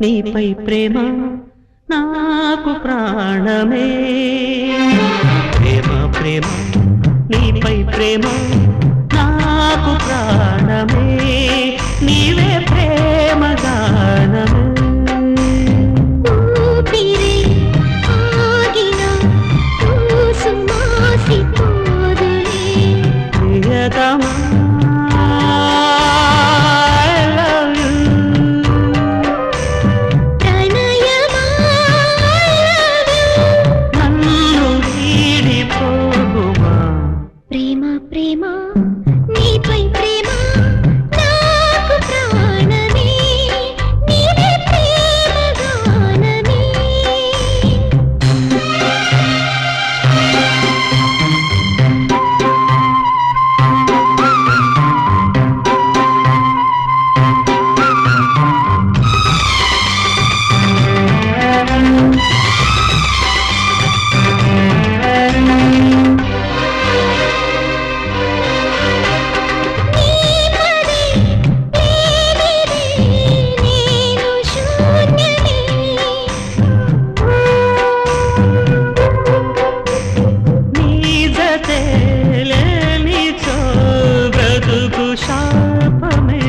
నీపై ప్రేమ నాకు ప్రాణమే ప్రేమ ప్రేమ నీపై ప్రేమ నాకు ప్రాణమే నీవే ప్రేమ గానమే ఊపిరి ఆగిన ఊసుమాసిపోదులే ప్రియతమా I love you. ప్రణయమా నన్ను వీడిపోగుమా ప్రేమ ప్రేమ నీపై ప్రేమ నాకు ప్రాణమే నీవే ప్రేమ గానమే నేను శూన్యమే నీజతే లేనిచో బ్రతుకు శాపమే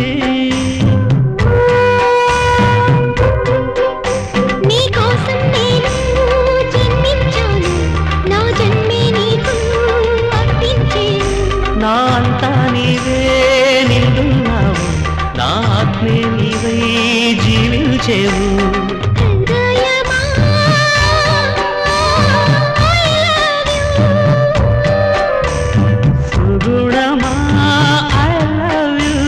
నీకోసం నేను జన్మించాను నా జన్మే నీకు అర్పించేను నా అంతా నీవే నిండున్నావు నా ఆత్మే నీవై జీవించేవు హృదయమా సుగుణమా ఐ లవ్ యూ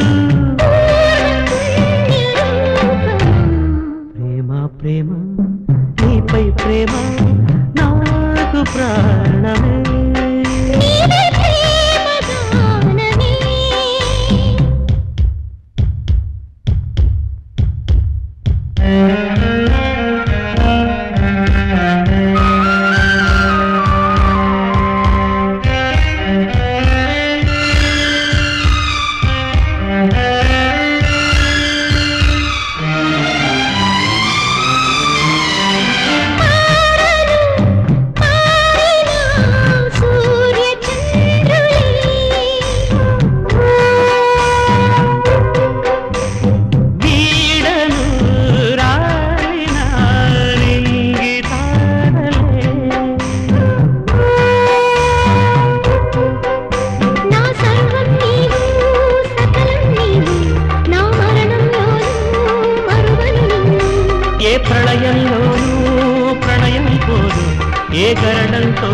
ప్రేమ ప్రేమ నీపై ప్రేమ నాకు ప్రాణమే నీవే ప్రేమ గానమే సూర్య వీడను రాలిన రింగితారలే నా సర్వం నీవు సకలం నీవు నా మరణంలోనూ మరువను నిన్ను ఏ ప్రళయంలోనూ ప్రణయం పోదు ఏ గరణంతో